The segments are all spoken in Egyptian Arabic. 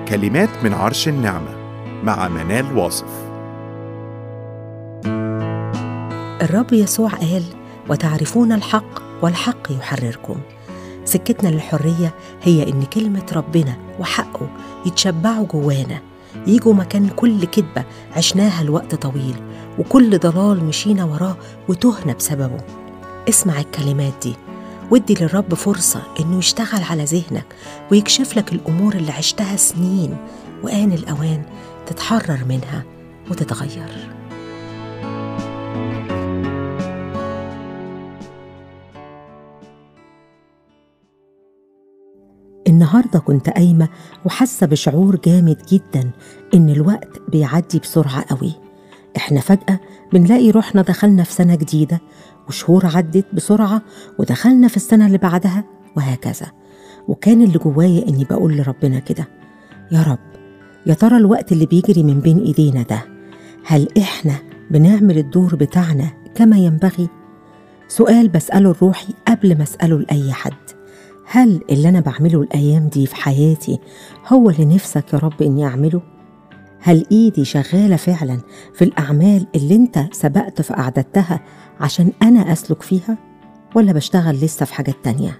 كلمات من عرش النعمة مع منال واصف الرب يسوع قال وتعرفون الحق والحق يحرركم سكتنا للحرية هي إن كلمة ربنا وحقه يتشبعوا جوانا يجوا مكان كل كذبة عشناها لوقت طويل وكل ضلال مشينا وراه وتهنا بسببه اسمع الكلمات دي وادي للرب فرصة إنه يشتغل على ذهنك ويكشف لك الأمور اللي عشتها سنين وآن الأوان تتحرر منها وتتغير النهاردة كنت قايمة وحاسة بشعور جامد جدا إن الوقت بيعدي بسرعة قوي إحنا فجأة بنلاقي روحنا دخلنا في سنة جديدة وشهور عدت بسرعة ودخلنا في السنة اللي بعدها وهكذا وكان اللي جوايا إني بقول لربنا كده يا رب يا ترى الوقت اللي بيجري من بين إيدينا ده هل إحنا بنعمل الدور بتاعنا كما ينبغي؟ سؤال بسأله لروحي قبل ما أسأله لأي حد هل اللي أنا بعمله الأيام دي في حياتي هو اللي نفسك يا رب إني أعمله؟ هل إيدي شغالة فعلا في الأعمال اللي أنت سبقت فأعددتها عشان أنا أسلك فيها؟ ولا بشتغل لسه في حاجات تانية؟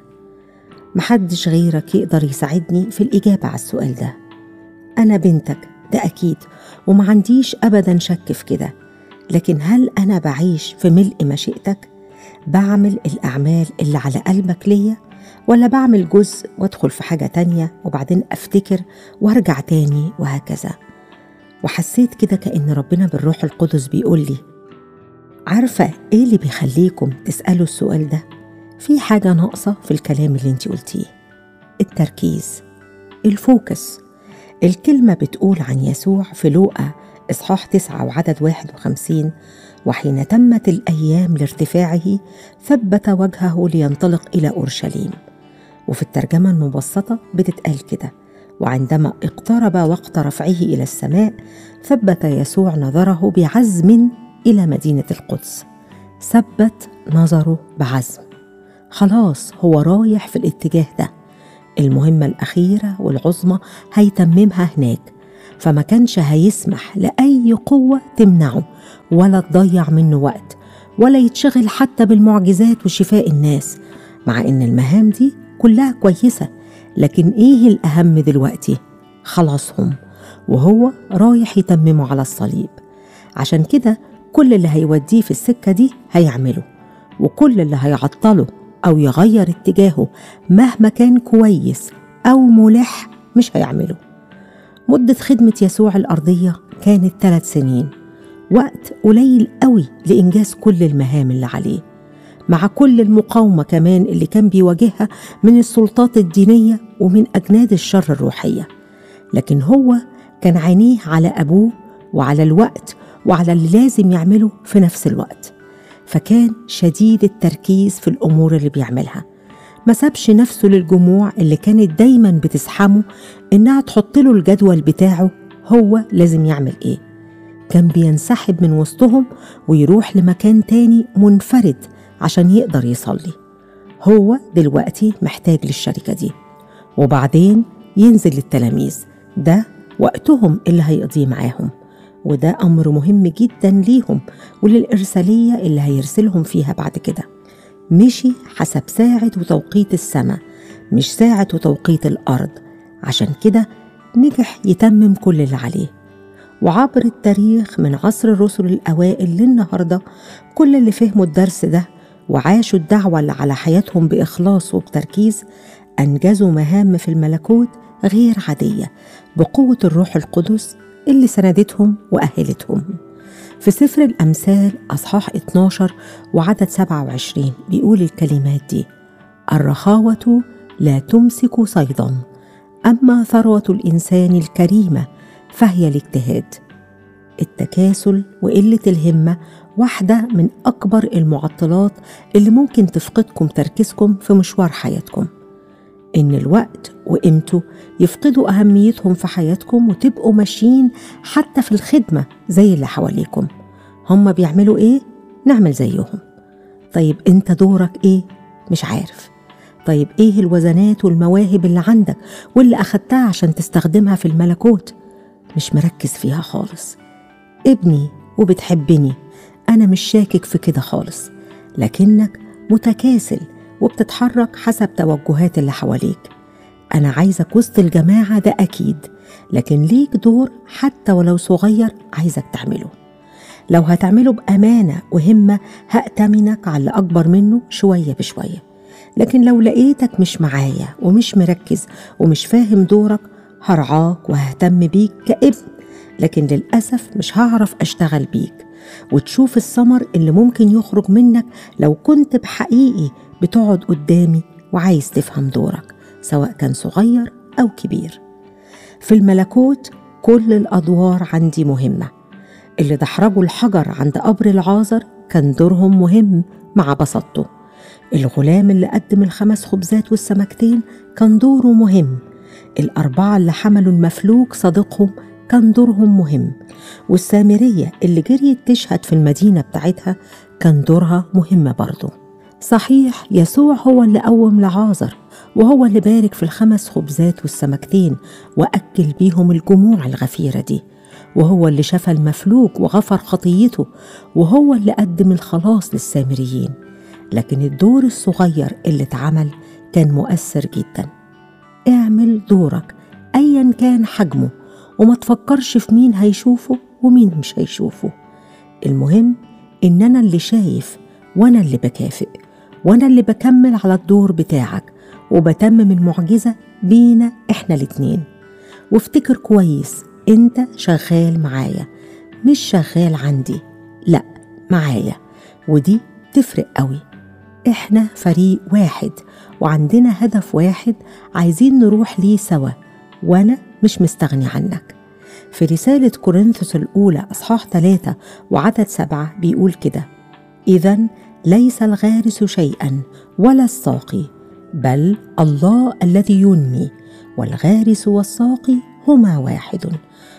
محدش غيرك يقدر يساعدني في الإجابة على السؤال ده أنا بنتك ده أكيد وما عنديش أبدا شك في كده لكن هل أنا بعيش في ملء مشيئتك؟ بعمل الأعمال اللي على قلبك ليا ولا بعمل جزء وادخل في حاجة تانية وبعدين أفتكر وارجع تاني وهكذا وحسيت كده كأن ربنا بالروح القدس بيقول لي عارفة إيه اللي بيخليكم تسألوا السؤال ده؟ في حاجة ناقصة في الكلام اللي انت قلتيه التركيز الفوكس الكلمة بتقول عن يسوع في لوقا إصحاح تسعة وعدد واحد وخمسين وحين تمت الأيام لارتفاعه ثبت وجهه لينطلق إلى أورشليم وفي الترجمة المبسطة بتتقال كده وعندما اقترب وقت رفعه إلى السماء ثبت يسوع نظره بعزم إلى مدينة القدس ثبت نظره بعزم خلاص هو رايح في الاتجاه ده المهمة الأخيرة والعظمى هيتممها هناك فما كانش هيسمح لأي قوة تمنعه ولا تضيع منه وقت ولا يتشغل حتى بالمعجزات وشفاء الناس مع إن المهام دي كلها كويسة لكن إيه الأهم دلوقتي؟ خلاصهم وهو رايح يتممه على الصليب عشان كده كل اللي هيوديه في السكة دي هيعمله وكل اللي هيعطله أو يغير اتجاهه مهما كان كويس أو ملح مش هيعمله مدة خدمة يسوع الأرضية كانت ثلاث سنين وقت قليل قوي لإنجاز كل المهام اللي عليه مع كل المقاومة كمان اللي كان بيواجهها من السلطات الدينية ومن أجناد الشر الروحية لكن هو كان عينيه على أبوه وعلى الوقت وعلى اللي لازم يعمله في نفس الوقت فكان شديد التركيز في الأمور اللي بيعملها ما سابش نفسه للجموع اللي كانت دايما بتزحمه إنها تحط له الجدول بتاعه هو لازم يعمل إيه كان بينسحب من وسطهم ويروح لمكان تاني منفرد عشان يقدر يصلي هو دلوقتي محتاج للشركة دي وبعدين ينزل للتلاميذ ده وقتهم اللي هيقضيه معاهم وده أمر مهم جدا ليهم وللإرسالية اللي هيرسلهم فيها بعد كده مشي حسب ساعة وتوقيت السماء مش ساعة وتوقيت الأرض عشان كده نجح يتمم كل اللي عليه وعبر التاريخ من عصر الرسل الأوائل للنهاردة كل اللي فهموا الدرس ده وعاشوا الدعوة اللي على حياتهم بإخلاص وبتركيز أنجزوا مهام في الملكوت غير عادية بقوة الروح القدس اللي سندتهم وأهلتهم في سفر الأمثال أصحاح 12 وعدد 27 بيقول الكلمات دي الرخاوة لا تمسك صيدا أما ثروة الإنسان الكريمة فهي الاجتهاد التكاسل وقلة الهمة واحدة من أكبر المعطلات اللي ممكن تفقدكم تركيزكم في مشوار حياتكم إن الوقت وقيمته يفقدوا أهميتهم في حياتكم وتبقوا ماشيين حتى في الخدمة زي اللي حواليكم هم بيعملوا إيه؟ نعمل زيهم طيب أنت دورك إيه؟ مش عارف طيب ايه الوزنات والمواهب اللي عندك واللي اخدتها عشان تستخدمها في الملكوت مش مركز فيها خالص ابني وبتحبني انا مش شاكك في كده خالص لكنك متكاسل وبتتحرك حسب توجهات اللي حواليك انا عايزك وسط الجماعه ده اكيد لكن ليك دور حتى ولو صغير عايزك تعمله لو هتعمله بامانه وهمه هأتمنك على اللي اكبر منه شويه بشويه لكن لو لقيتك مش معايا ومش مركز ومش فاهم دورك هرعاك وههتم بيك كابن لكن للأسف مش هعرف أشتغل بيك وتشوف الثمر اللي ممكن يخرج منك لو كنت بحقيقي بتقعد قدامي وعايز تفهم دورك سواء كان صغير أو كبير في الملكوت كل الأدوار عندي مهمة اللي دحرجوا الحجر عند قبر العازر كان دورهم مهم مع بساطته الغلام اللي قدم الخمس خبزات والسمكتين كان دوره مهم الأربعة اللي حملوا المفلوك صديقهم كان دورهم مهم والسامرية اللي جريت تشهد في المدينة بتاعتها كان دورها مهم برضه صحيح يسوع هو اللي قوم لعازر وهو اللي بارك في الخمس خبزات والسمكتين وأكل بيهم الجموع الغفيرة دي وهو اللي شفى المفلوك وغفر خطيته وهو اللي قدم الخلاص للسامريين لكن الدور الصغير اللي اتعمل كان مؤثر جدا اعمل دورك ايا كان حجمه وما تفكرش في مين هيشوفه ومين مش هيشوفه المهم ان انا اللي شايف وانا اللي بكافئ وانا اللي بكمل على الدور بتاعك وبتمم المعجزة بينا احنا الاتنين وافتكر كويس انت شغال معايا مش شغال عندي لا معايا ودي تفرق قوي احنا فريق واحد وعندنا هدف واحد عايزين نروح ليه سوا وانا مش مستغني عنك في رسالة كورنثوس الأولى أصحاح ثلاثة وعدد سبعة بيقول كده إذا ليس الغارس شيئا ولا الساقي بل الله الذي ينمي والغارس والساقي هما واحد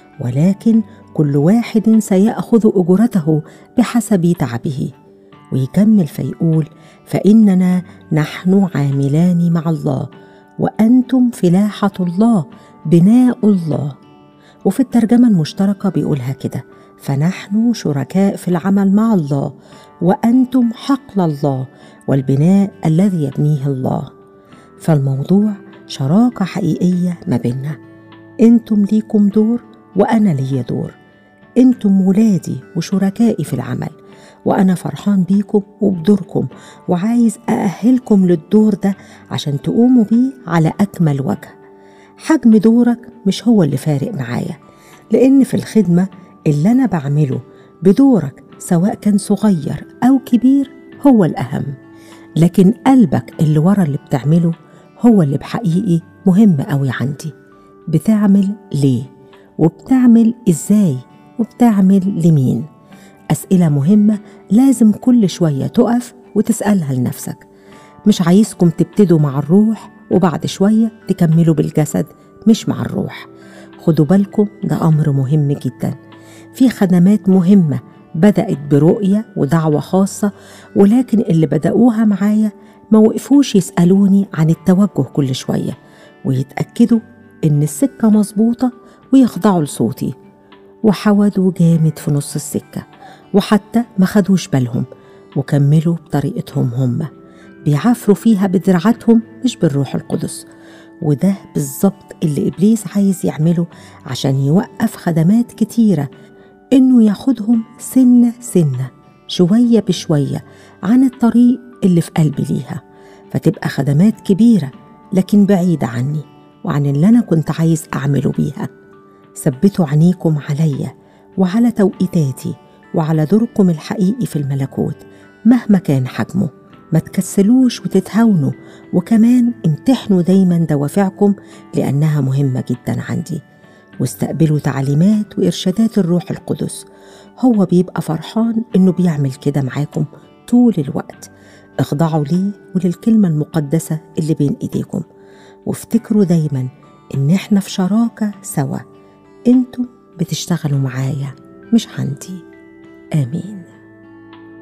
ولكن كل واحد سيأخذ أجرته بحسب تعبه ويكمل فيقول فإننا نحن عاملان مع الله وأنتم فلاحة الله بناء الله وفي الترجمة المشتركة بيقولها كده فنحن شركاء في العمل مع الله وأنتم حقل الله والبناء الذي يبنيه الله فالموضوع شراكة حقيقية ما بيننا انتم ليكم دور وأنا ليا دور انتم ولادي وشركائي في العمل وأنا فرحان بيكم وبدوركم وعايز أأهلكم للدور ده عشان تقوموا بيه على أكمل وجه حجم دورك مش هو اللي فارق معايا لأن في الخدمة اللي أنا بعمله بدورك سواء كان صغير أو كبير هو الأهم لكن قلبك اللي ورا اللي بتعمله هو اللي بحقيقي مهم قوي عندي بتعمل ليه وبتعمل ازاي وبتعمل لمين أسئلة مهمة لازم كل شوية تقف وتسألها لنفسك مش عايزكم تبتدوا مع الروح وبعد شوية تكملوا بالجسد مش مع الروح خدوا بالكم ده أمر مهم جدا في خدمات مهمة بدأت برؤية ودعوة خاصة ولكن اللي بدأوها معايا ما وقفوش يسألوني عن التوجه كل شوية ويتأكدوا إن السكة مظبوطة ويخضعوا لصوتي وحودوا جامد في نص السكة وحتى ما خدوش بالهم وكملوا بطريقتهم هم بيعافروا فيها بدرعتهم مش بالروح القدس وده بالظبط اللي إبليس عايز يعمله عشان يوقف خدمات كتيرة إنه ياخدهم سنة سنة شوية بشوية عن الطريق اللي في قلبي ليها فتبقى خدمات كبيرة لكن بعيدة عني وعن اللي أنا كنت عايز أعمله بيها ثبتوا عينيكم عليا وعلى توقيتاتي وعلى دوركم الحقيقي في الملكوت مهما كان حجمه ما تكسلوش وتتهاونوا وكمان امتحنوا دايما دوافعكم لأنها مهمة جدا عندي واستقبلوا تعليمات وإرشادات الروح القدس هو بيبقى فرحان إنه بيعمل كده معاكم طول الوقت اخضعوا ليه وللكلمة المقدسة اللي بين إيديكم وافتكروا دايما إن إحنا في شراكة سوا انتم بتشتغلوا معايا مش عندي آمين